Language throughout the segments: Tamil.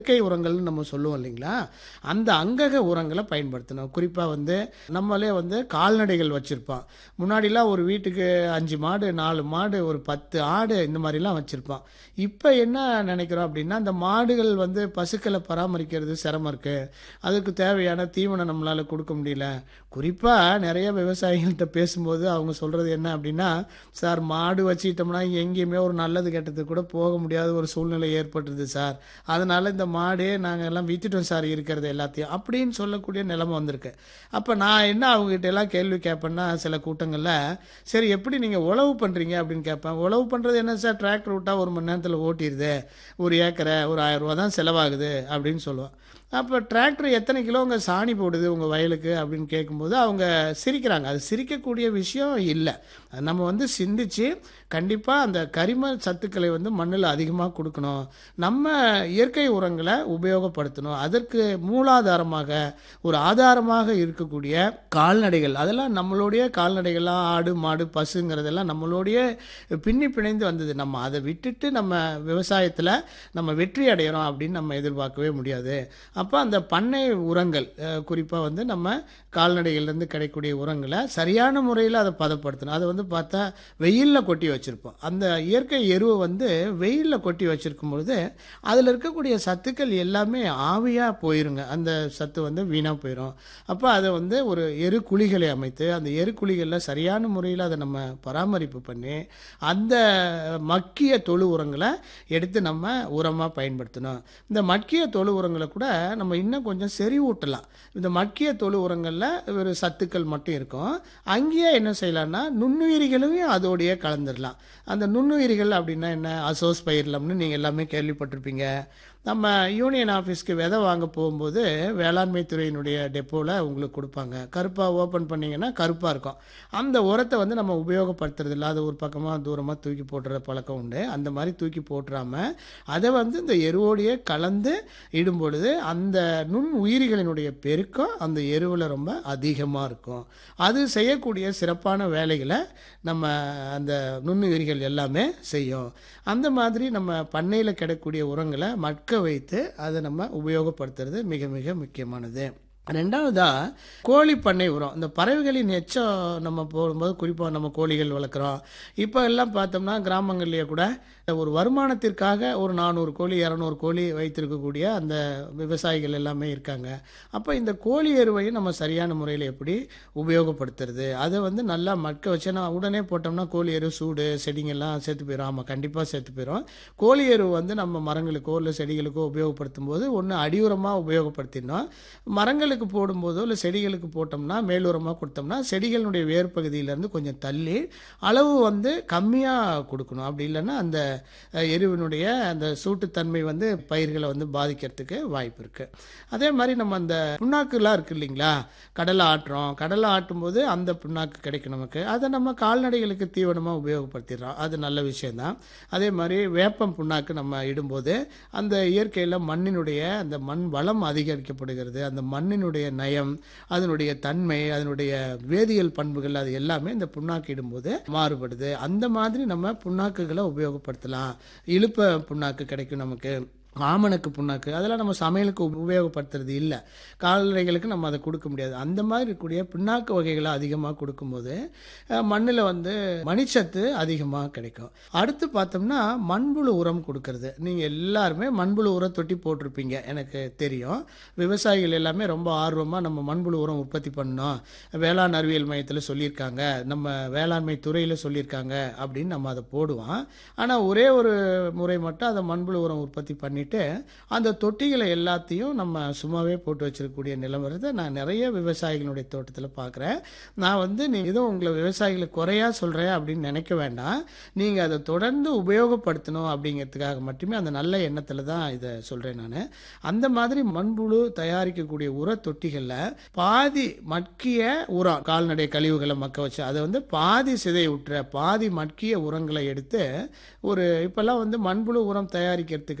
இயற்கை உரங்கள்னு நம்ம சொல்லுவோம் இல்லைங்களா அந்த அங்கக உரங்களை பயன்படுத்தணும் குறிப்பாக வந்து நம்மளே வந்து கால்நடைகள் வச்சுருப்பான் முன்னாடிலாம் ஒரு வீட்டுக்கு அஞ்சு மாடு நாலு மாடு ஒரு பத்து ஆடு இந்த மாதிரிலாம் வச்சுருப்பான் இப்போ என்ன நினைக்கிறோம் அப்படின்னா அந்த மாடுகள் வந்து பசுக்களை பராமரிக்கிறது சிரமம் இருக்குது அதுக்கு தேவையான தீவனம் நம்மளால் கொடுக்க முடியல குறிப்பாக நிறைய விவசாயிகள்கிட்ட பேசும்போது அவங்க சொல்கிறது என்ன அப்படின்னா சார் மாடு வச்சுக்கிட்டோம்னா எங்கேயுமே ஒரு நல்லது கெட்டது கூட போக முடியாத ஒரு சூழ்நிலை ஏற்பட்டுருது சார் அதனால இந்த மாடே நாங்கள் எல்லாம் வித்துட்டோம் சார் இருக்கிறது எல்லாத்தையும் அப்படின்னு சொல்லக்கூடிய நிலைமை வந்திருக்கு அப்போ நான் என்ன அவங்ககிட்ட எல்லாம் கேள்வி கேட்பேன்னா சில கூட்டங்களில் சரி எப்படி நீங்கள் உழவு பண்ணுறீங்க அப்படின்னு கேட்பேன் உழவு பண்ணுறது என்ன சார் டிராக்டர் விட்டால் ஒரு மணி நேரத்தில் ஓட்டிடுது ஒரு ஏக்கரை ஒரு ஆயிரம் ரூபா தான் செலவாகுது அப்படின்னு சொல்லுவேன் அப்போ டிராக்டர் எத்தனை கிலோ உங்கள் சாணி போடுது உங்கள் வயலுக்கு அப்படின்னு கேட்கும்போது அவங்க சிரிக்கிறாங்க அது சிரிக்கக்கூடிய விஷயம் இல்லை அது நம்ம வந்து சிந்திச்சு கண்டிப்பாக அந்த கரிம சத்துக்களை வந்து மண்ணில் அதிகமாக கொடுக்கணும் நம்ம இயற்கை உரங்களை உபயோகப்படுத்தணும் அதற்கு மூலாதாரமாக ஒரு ஆதாரமாக இருக்கக்கூடிய கால்நடைகள் அதெல்லாம் நம்மளுடைய கால்நடைகள்லாம் ஆடு மாடு பசுங்கிறதெல்லாம் நம்மளுடைய பின்னி பிணைந்து வந்தது நம்ம அதை விட்டுட்டு நம்ம விவசாயத்தில் நம்ம வெற்றி அடைகிறோம் அப்படின்னு நம்ம எதிர்பார்க்கவே முடியாது அப்போ அந்த பண்ணை உரங்கள் குறிப்பாக வந்து நம்ம கால்நடைகள்லேருந்து கிடைக்கக்கூடிய உரங்களை சரியான முறையில் அதை பதப்படுத்தணும் அதை வந்து பார்த்தா வெயிலில் கொட்டி வச்சுருப்போம் அந்த இயற்கை எருவை வந்து வெயிலில் கொட்டி வச்சுருக்கும் பொழுது அதில் இருக்கக்கூடிய சத்துக்கள் எல்லாமே ஆவியாக போயிருங்க அந்த சத்து வந்து வீணாக போயிடும் அப்போ அதை வந்து ஒரு எரு குழிகளை அமைத்து அந்த எரு குழிகளில் சரியான முறையில் அதை நம்ம பராமரிப்பு பண்ணி அந்த மக்கிய தொழு உரங்களை எடுத்து நம்ம உரமாக பயன்படுத்தணும் இந்த மக்கிய தொழு உரங்களை கூட நம்ம இன்னும் கொஞ்சம் செறிவூட்டலாம் இந்த மக்கிய தொழு உரங்களில் ஒரு சத்துக்கள் மட்டும் இருக்கும் அங்கேயே என்ன செய்யலாம்னா நுண்ணுயிரிகளையும் அதோடையே கலந்துடலாம் அந்த நுண்ணுயிரிகள் அப்படின்னா என்ன அசோஸ் பயிர்லம்னு நீங்கள் எல்லாமே கேள்விப்பட்டிருப்பீங்க நம்ம யூனியன் ஆஃபீஸ்க்கு விதை வாங்க போகும்போது வேளாண்மை துறையினுடைய டெப்போவில் உங்களுக்கு கொடுப்பாங்க கருப்பாக ஓப்பன் பண்ணிங்கன்னா கருப்பாக இருக்கும் அந்த உரத்தை வந்து நம்ம உபயோகப்படுத்துறது இல்லை அதை ஒரு பக்கமாக தூரமாக தூக்கி போட்டுற பழக்கம் உண்டு அந்த மாதிரி தூக்கி போட்டுறாம அதை வந்து இந்த எருவோடையே கலந்து இடும் பொழுது அந்த நுண் உயிரிகளினுடைய பெருக்கம் அந்த எருவில் ரொம்ப அதிகமாக இருக்கும் அது செய்யக்கூடிய சிறப்பான வேலைகளை நம்ம அந்த நுண்ணுயிரிகள் எல்லாமே செய்யும் அந்த மாதிரி நம்ம பண்ணையில் கிடைக்கக்கூடிய உரங்களை மட்க வைத்து அதை நம்ம உபயோகப்படுத்துறது மிக மிக முக்கியமானது ரெண்டாவதா கோழி பண்ணை உரம் இந்த பறவைகளின் எச்சம் நம்ம போடும்போது குறிப்பாக நம்ம கோழிகள் வளர்க்குறோம் இப்போ எல்லாம் பார்த்தோம்னா கிராமங்கள்லேயே கூட ஒரு வருமானத்திற்காக ஒரு நானூறு கோழி இரநூறு கோழி வைத்திருக்கக்கூடிய அந்த விவசாயிகள் எல்லாமே இருக்காங்க அப்போ இந்த கோழி எருவையும் நம்ம சரியான முறையில் எப்படி உபயோகப்படுத்துறது அதை வந்து நல்லா மட்க வச்சு நான் உடனே போட்டோம்னா கோழி எரு சூடு செடிங்கெல்லாம் சேர்த்து போயிடும் ஆமாம் கண்டிப்பாக சேர்த்து போயிடும் கோழி எரு வந்து நம்ம மரங்களுக்கோ இல்லை செடிகளுக்கோ உபயோகப்படுத்தும் போது ஒன்று அடியுரமாக உபயோகப்படுத்தினோம் மரங்களுக்கு போடும்போதோ இல்லை செடிகளுக்கு போட்டோம்னா மேலுரமாக கொடுத்தோம்னா செடிகளுடைய வேர் பகுதியிலேருந்து கொஞ்சம் தள்ளி அளவு வந்து கம்மியாக கொடுக்கணும் அப்படி இல்லைன்னா அந்த எருவினுடைய அந்த சூட்டுத்தன்மை வந்து பயிர்களை வந்து பாதிக்கிறதுக்கு வாய்ப்பு இருக்குது அதே மாதிரி நம்ம அந்த புண்ணாக்குலாம் இருக்குது இல்லைங்களா கடலை ஆட்டுறோம் கடலை ஆட்டும்போது அந்த புண்ணாக்கு கிடைக்கும் நமக்கு அதை நம்ம கால்நடைகளுக்கு தீவனமாக உபயோகப்படுத்திடுறோம் அது நல்ல விஷயந்தான் அதே மாதிரி வேப்பம் புண்ணாக்கு நம்ம இடும்போது அந்த இயற்கையில் மண்ணினுடைய அந்த மண் வளம் அதிகரிக்கப்படுகிறது அந்த மண்ணினுடைய நயம் அதனுடைய தன்மை அதனுடைய வேதியியல் பண்புகள் அது எல்லாமே இந்த புண்ணாக்கு இடும்போது மாறுபடுது அந்த மாதிரி நம்ம புண்ணாக்குகளை உபயோகப்படுத்தலாம் இழுப்ப புண்ணாக்கு கிடைக்கும் நமக்கு ஆமணக்கு புண்ணாக்கு அதெல்லாம் நம்ம சமையலுக்கு உபயோகப்படுத்துறது இல்லை கால்நடைகளுக்கு நம்ம அதை கொடுக்க முடியாது அந்த மாதிரி இருக்கக்கூடிய புண்ணாக்கு வகைகளை அதிகமாக கொடுக்கும்போது மண்ணில் வந்து மணிச்சத்து அதிகமாக கிடைக்கும் அடுத்து பார்த்தோம்னா மண்புழு உரம் கொடுக்கறது நீங்கள் எல்லாருமே மண்புழு உரம் தொட்டி போட்டிருப்பீங்க எனக்கு தெரியும் விவசாயிகள் எல்லாமே ரொம்ப ஆர்வமாக நம்ம மண்புழு உரம் உற்பத்தி பண்ணோம் வேளாண் அறிவியல் மையத்தில் சொல்லியிருக்காங்க நம்ம வேளாண்மை துறையில் சொல்லியிருக்காங்க அப்படின்னு நம்ம அதை போடுவோம் ஆனால் ஒரே ஒரு முறை மட்டும் அதை மண்புழு உரம் உற்பத்தி பண்ணி பண்ணிட்டு அந்த தொட்டிகளை எல்லாத்தையும் நம்ம சும்மாவே போட்டு வச்சிருக்கக்கூடிய நிலவரத்தை நான் நிறைய விவசாயிகளுடைய தோட்டத்தில் பார்க்குறேன் நான் வந்து நீ எதுவும் உங்களை விவசாயிகளை குறையா சொல்கிறேன் அப்படின்னு நினைக்க வேண்டாம் நீங்கள் அதை தொடர்ந்து உபயோகப்படுத்தணும் அப்படிங்கிறதுக்காக மட்டுமே அந்த நல்ல எண்ணத்தில் தான் இதை சொல்கிறேன் நான் அந்த மாதிரி மண்புழு தயாரிக்கக்கூடிய உர தொட்டிகளில் பாதி மட்கிய உரம் கால்நடை கழிவுகளை மக்க வச்சு அதை வந்து பாதி சிதை விட்டுற பாதி மட்கிய உரங்களை எடுத்து ஒரு இப்போல்லாம் வந்து மண்புழு உரம் தயாரிக்கிறதுக்குன்னு தனி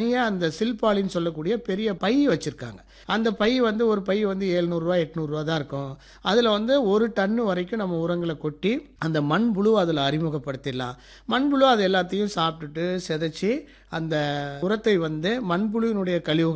தனியாக அந்த சில்பாலின்னு சொல்லக்கூடிய பெரிய பை வச்சுருக்காங்க அந்த பை வந்து ஒரு பை வந்து ஏழ்நூறுரூவா எட்நூறுரூவா தான் இருக்கும் அதில் வந்து ஒரு டன்னு வரைக்கும் நம்ம உரங்களை கொட்டி அந்த மண்புழு அதில் அறிமுகப்படுத்திடலாம் மண்புழு அது எல்லாத்தையும் சாப்பிட்டுட்டு சிதைச்சி அந்த உரத்தை வந்து மண்புழுவினுடைய கழிவுகள்